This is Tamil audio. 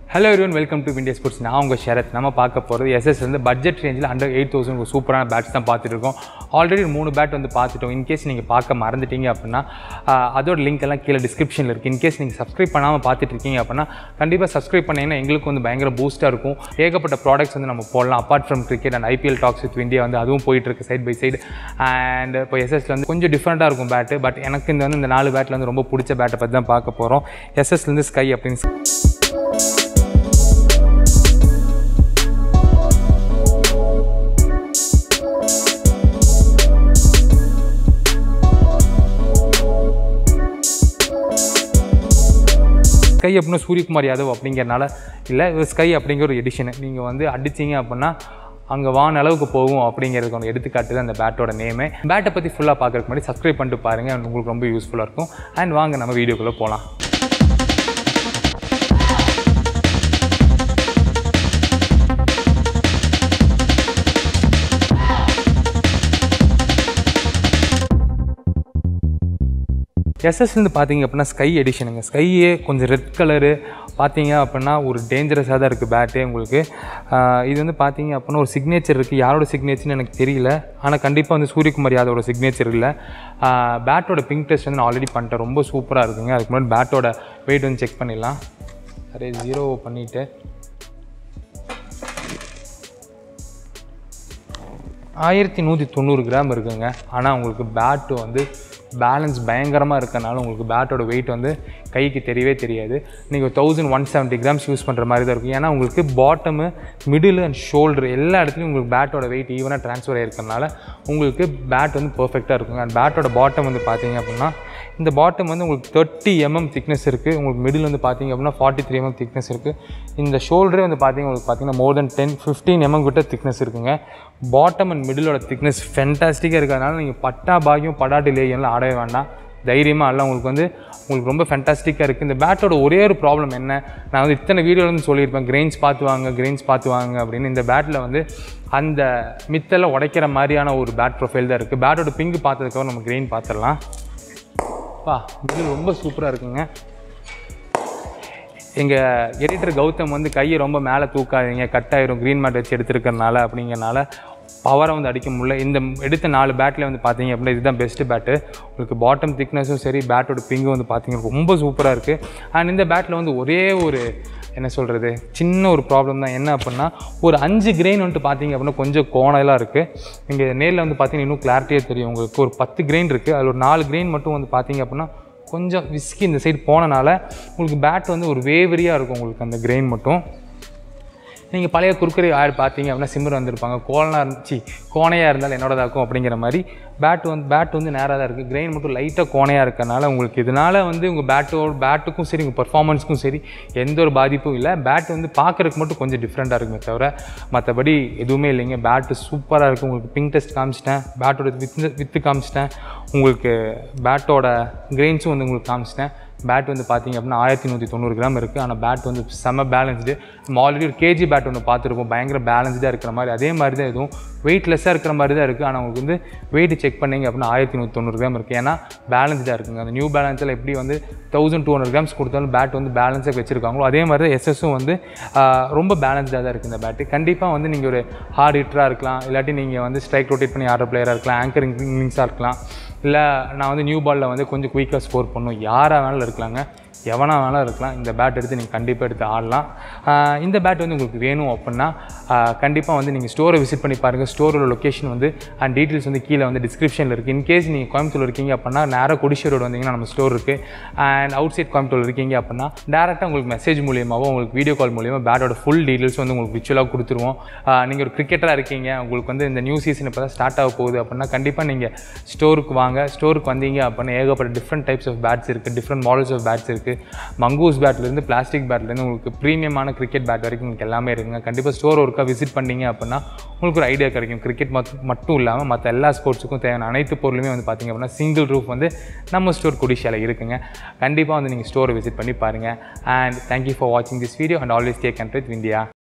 hello everyone welcome to India sports நான் உங்கள் ஷரத் நம்ம பார்க்க போகிறது எஸ்எஸ் வந்து பட்ஜெட் ரேஞ்சில் அண்டர் எயிட் தௌசண்ட் ஒரு சூப்பரான பேட்ஸ் தான் பார்த்துட்டு இருக்கோம் ஆல்ரெடி மூணு பேட் வந்து பார்த்துட்டோம் இன்கேஸ் நீங்கள் பார்க்க மறந்துட்டீங்க அப்படின்னா ஆஹ், அதோட லிங்க் எல்லாம் கீழே டிஸ்கிரிப்ஷனில் இருக்குது இன்கேஸ் நீங்கள் சப்ஸ்கிரைப் பண்ணாமல் பார்த்துட்டு இருக்கீங்க அப்படின்னா கண்டிப்பாக சப்ஸ்கிரைப் பண்ணீங்கன்னா எங்களுக்கு வந்து பயங்கர பூஸ்ட்டாக இருக்கும் ஏகப்பட்ட ப்ராடக்ட்ஸ் வந்து நம்ம போடலாம் apart from cricket and IPL talks with India வந்து அதுவும் போயிட்டு இருக்கு சைட் பை சைடு அண்ட் இப்போ எஸ்எஸ்ல வந்து கொஞ்சம் டிஃப்ரெண்ட்டாக இருக்கும் பேட்டு பட் எனக்கு இந்த வந்து இந்த நாலு பேட்டில் வந்து ரொம்ப பிடிச்ச பேட்டை பற்றி தான் பார்க்க போகிறோம் எஸ்எஸ்லேருந்து ஸ்கை அப்படின்னு ஸ்கை அப்படின்னா சூரியகுமார் யாதவ் அப்படிங்கிறனால இல்லை இது ஸ்கை அப்படிங்கிற ஒரு எடிஷனு நீங்கள் வந்து அடிச்சீங்க அப்படின்னா அங்கே வான அளவுக்கு போகும் அப்படிங்கிறதுக்கு ஒரு எடுத்துக்காட்டு தான் அந்த பேட்டோட நேமே பேட்டை பற்றி ஃபுல்லாக பார்க்கறதுக்கு முன்னாடி சப்ஸ்கிரைப் பண்ணிட்டு பாருங்கள் உங்களுக்கு ரொம்ப யூஸ்ஃபுல்லாக இருக்கும் அண்ட் வாங்க நம்ம வீடியோக்குள்ளே போகலாம் எஸ்எஸ்லேருந்து பார்த்தீங்க அப்படின்னா ஸ்கை எடிஷனுங்க ஸ்கையே கொஞ்சம் ரெட் கலரு பார்த்தீங்க அப்படின்னா ஒரு டேஞ்சரஸாக தான் இருக்குது பேட்டே உங்களுக்கு ஆஹ் இது வந்து பார்த்தீங்க அப்படின்னா ஒரு சிக்னேச்சர் இருக்குது யாரோட சிக்னேச்சர்னு எனக்கு தெரியல ஆனால் கண்டிப்பாக வந்து சூரியகுமார் யாதவோட சிக்னேச்சர் இல்லை பேட்டோட பிங்க் டெஸ்ட் வந்து நான் ஆல்ரெடி பண்ணிட்டேன் ரொம்ப சூப்பராக இருக்குங்க அதுக்கு முன்னாடி பேட்டோட வெயிட் வந்து செக் பண்ணிடலாம் அரே ஜீரோ பண்ணிவிட்டு ஆயிரத்தி நூற்றி தொண்ணூறு கிராம் இருக்குங்க ஆனால் உங்களுக்கு பேட்டு வந்து பேலன்ஸ் பயங்கரமாக இருக்கனால உங்களுக்கு பேட்டோட வெயிட் வந்து கைக்கு தெரியவே தெரியாது நீங்கள் thousand one seventy grams use பண்ணுற மாதிரி தான் இருக்கும் ஏன்னா உங்களுக்கு பாட்டமு மிடில் அண்ட் ஷோல்டர் எல்லா இடத்துலையும் உங்களுக்கு பேட்டோட வெயிட் ஈவனாக ட்ரான்ஸ்ஃபர் ஆகிருக்கனால உங்களுக்கு பேட் வந்து பர்ஃபெக்டாக இருக்கும் அண்ட் பேட்டோட பாட்டம் வந்து பார்த்தீங்க அப்படின்னா இந்த பாட்டம் வந்து உங்களுக்கு தேர்ட்டி எம்எம் திக்னஸ் இருக்குது உங்களுக்கு மிடில் வந்து பார்த்தீங்க அப்படின்னா ஃபார்ட்டி த்ரீ எம்எம் திக்னஸ் இருக்குது இந்த ஷோல்டரே வந்து பார்த்தீங்க உங்களுக்கு பார்த்தீங்கன்னா more then ten fifteen mm கிட்ட திக்னஸ் இருக்குங்க பாட்டம் அண்ட் மிடிலோட திக்னஸ் ஃபென்டாஸ்டிக்காக இருக்கிறதுனால நீங்கள் பட்டா பாகியம் படாட்டி லேயெல்லாம் ஆடவே வேண்டாம் தைரியமாக அல்ல உங்களுக்கு வந்து உங்களுக்கு ரொம்ப ஃபென்டாஸ்டிக்காக இருக்குது இந்த பேட்டோட ஒரே ஒரு ப்ராப்ளம் என்ன நான் வந்து இத்தனை வீடியோவில் வந்து சொல்லியிருப்பேன் கிரெயின்ஸ் பார்த்து வாங்க கிரெயின்ஸ் பார்த்து வாங்க அப்படின்னு இந்த பேட்டில் வந்து அந்த மித்தெல்லாம் உடைக்கிற மாதிரியான ஒரு பேட் ப்ரொஃபைல் தான் இருக்குது பேட்டோட பிங்கு பார்த்ததுக்கப்புறம் நம்ம கிரெயின் பார்த்துடலாம் பா இது ரொம்ப சூப்பராக இருக்குங்க எங்கள் எடிட்டர் கௌதம் வந்து கையை ரொம்ப மேலே தூக்காதீங்க கட் ஆயிரும் க்ரீன் மேட் வச்சு எடுத்துருக்கறனால அப்படிங்கிறனால பவரை வந்து அடிக்க முடியல இந்த எடுத்த நாலு பேட்டில் வந்து பார்த்தீங்க அப்படின்னா இதுதான் பெஸ்ட்டு பேட்டு உங்களுக்கு பாட்டம் திக்னஸும் சரி பேட்டோட பிங்கும் வந்து பார்த்தீங்கன்னா ரொம்ப சூப்பராக இருக்குது அண்ட் இந்த பேட்டில் வந்து ஒரே ஒரு என்ன சொல்கிறது சின்ன ஒரு ப்ராப்ளம் தான் என்ன அப்படின்னா ஒரு அஞ்சு கிரெயின் வந்துட்டு பார்த்தீங்க அப்படின்னா கொஞ்சம் கோணலாக இருக்குது நீங்கள் நேரில் வந்து பார்த்தீங்கன்னா இன்னும் கிளாரிட்டியாக தெரியும் உங்களுக்கு ஒரு பத்து கிரெயின் இருக்குது அதில் ஒரு நாலு கிரெயின் மட்டும் வந்து பார்த்தீங்க அப்படின்னா கொஞ்சம் விஸ்கி இந்த சைடு போனனால உங்களுக்கு பேட் வந்து ஒரு வேவரியாக இருக்கும் உங்களுக்கு அந்த கிரெயின் மட்டும் நீங்கள் பழைய குறுக்கரை ஆடு பார்த்தீங்க அப்படின்னா சிம்மர் வந்திருப்பாங்க கோலனாக இருந்துச்சு கோணையாக இருந்தாலும் என்னோடதாக்கும் அப்படிங்கிற மாதிரி பேட் வந்து பேட் வந்து நேராக தான் இருக்குது கிரெயின் மட்டும் லைட்டாக கோணையாக இருக்கனால உங்களுக்கு இதனால் வந்து உங்கள் பேட்டோ பேட்டுக்கும் சரி உங்கள் பர்ஃபார்மன்ஸ்க்கும் சரி எந்த ஒரு பாதிப்பும் இல்லை பேட் வந்து பார்க்குறதுக்கு மட்டும் கொஞ்சம் டிஃப்ரெண்ட்டாக இருக்குமே தவிர மற்றபடி எதுவுமே இல்லைங்க பேட்டு சூப்பராக இருக்குது உங்களுக்கு பிங்க் டெஸ்ட் காமிச்சிட்டேன் பேட்டோட வித்து வித்து காமிச்சிட்டேன் உங்களுக்கு பேட்டோட கிரெயின்ஸும் வந்து உங்களுக்கு காமிச்சிட்டேன் பேட் வந்து பார்த்தீங்க அப்படின்னா ஆயிரத்தி நூற்றி தொண்ணூறு கிராம் இருக்குது ஆனால் பேட் வந்து செம்ம பேலன்ஸ்டு நம்ம ஆல்ரெடி ஒரு கேஜி பேட் ஒன்று பார்த்துருப்போம் பயங்கர பேலன்ஸ்டாக இருக்கிற மாதிரி அதே மாதிரி தான் எதுவும் வெயிட்லெஸ்ஸாக இருக்கிற மாதிரி தான் இருக்குது ஆனால் உங்களுக்கு வந்து வெயிட் செக் பண்ணீங்க அப்படின்னா ஆயிரத்தி நூற்றி தொண்ணூறு கிராம் இருக்குது ஏன்னா பேலன்ஸ்டாக இருக்குங்க அந்த நியூ பேலன்ஸில் எப்படி வந்து தௌசண்ட் டூ ஹண்ட்ரட் கிராம்ஸ் கொடுத்தாலும் பேட் வந்து பேலன்ஸாக வச்சுருக்காங்களோ அதே மாதிரி தான் எஸ்எஸும் வந்து ஆஹ், ரொம்ப பேலன்ஸ்டாக தான் இருக்குது இந்த பேட்டு கண்டிப்பாக வந்து நீங்கள் ஒரு ஹார்ட் ஹிட்டராக இருக்கலாம் இல்லாட்டி நீங்கள் வந்து ஸ்ட்ரைக் ரொட்டேட் பண்ணி ஆடுற பிளேயராக இருக்கலாம் ஆங்கரிங் இன்னிங்ஸாக இருக்கலாம் இல்லை நான் வந்து நியூ பாலில் வந்து கொஞ்சம் குயிக்காக ஸ்கோர் பண்ணும் யாராக வேணாலும் இருக்கலாங்க எவனா வேணாலும் இருக்கலாம் இந்த பேட் எடுத்து நீங்கள் கண்டிப்பாக எடுத்து ஆடலாம் ஆஹ் இந்த பேட் வந்து உங்களுக்கு வேணும் அப்படின்னா கண்டிப்பாக வந்து நீங்கள் ஸ்டோரை விசிட் பண்ணி பாருங்கள் ஸ்டோரோட லொக்கேஷன் வந்து அண்ட் டீட்டெயில்ஸ் வந்து கீழே வந்து டிஸ்கிரிப்ஷனில் இருக்குது இன்கேஸ் நீங்கள் கோயம்புத்தூர் இருக்கீங்க அப்படின்னா நேராக கொடிஷி ரோடு வந்தீங்கன்னா நம்ம ஸ்டோர் இருக்குது அண்ட் அவுட் சைட் கோயம்புத்தூர் இருக்கீங்க அப்படின்னா டேரெக்டாக உங்களுக்கு மெசேஜ் மூலியமாகவோ உங்களுக்கு வீடியோ கால் மூலியமாக பேட்டோட ஃபுல் டீட்டெயில்ஸ் வந்து உங்களுக்கு விச்சுவலாக கொடுத்துருவோம் நீங்கள் ஒரு கிரிக்கெட்டராக இருக்கீங்க உங்களுக்கு வந்து இந்த நியூ சீசன் இப்போ தான் ஸ்டார்ட் ஆக போகுது அப்படின்னா கண்டிப்பாக நீங்கள் ஸ்டோருக்கு வாங்க ஸ்டோருக்கு வந்தீங்க அப்படின்னா ஏகப்பட்ட டிஃப்ரெண்ட் டைப்ஸ் ஆஃப் பேட்ஸ் இருக்குது டிஃப்ரெண்ட் மாடல்ஸ் ஆஃப் பேட்ஸ் இருக்குது மங்கூஸ் பேட்லேருந்து பிளாஸ்டிக் பேட்லேருந்து உங்களுக்கு ப்ரீமியமான கிரிக்கெட் பேட் வரைக்கும் உங்களுக்கு எல்லாமே இருக்குங்க கண்டிப்பாக ஸ்டோர் ஒர்க்காக விசிட் பண்ணீங்க அப்படின்னா உங்களுக்கு ஒரு ஐடியா கிடைக்கும் கிரிக்கெட் மட்டும் இல்லாமல் மற்ற எல்லா ஸ்போர்ட்ஸுக்கும் தேவையான அனைத்து பொருளுமே வந்து பார்த்தீங்க அப்படின்னா சிங்கிள் ரூஃப் வந்து நம்ம ஸ்டோர் குடிஷால இருக்குங்க கண்டிப்பாக வந்து நீங்கள் ஸ்டோரை விசிட் பண்ணி பாருங்கள் அண்ட் தேங்க்யூ ஃபார் வாட்சிங் this video and always take கண்ட் வித் இந்தியா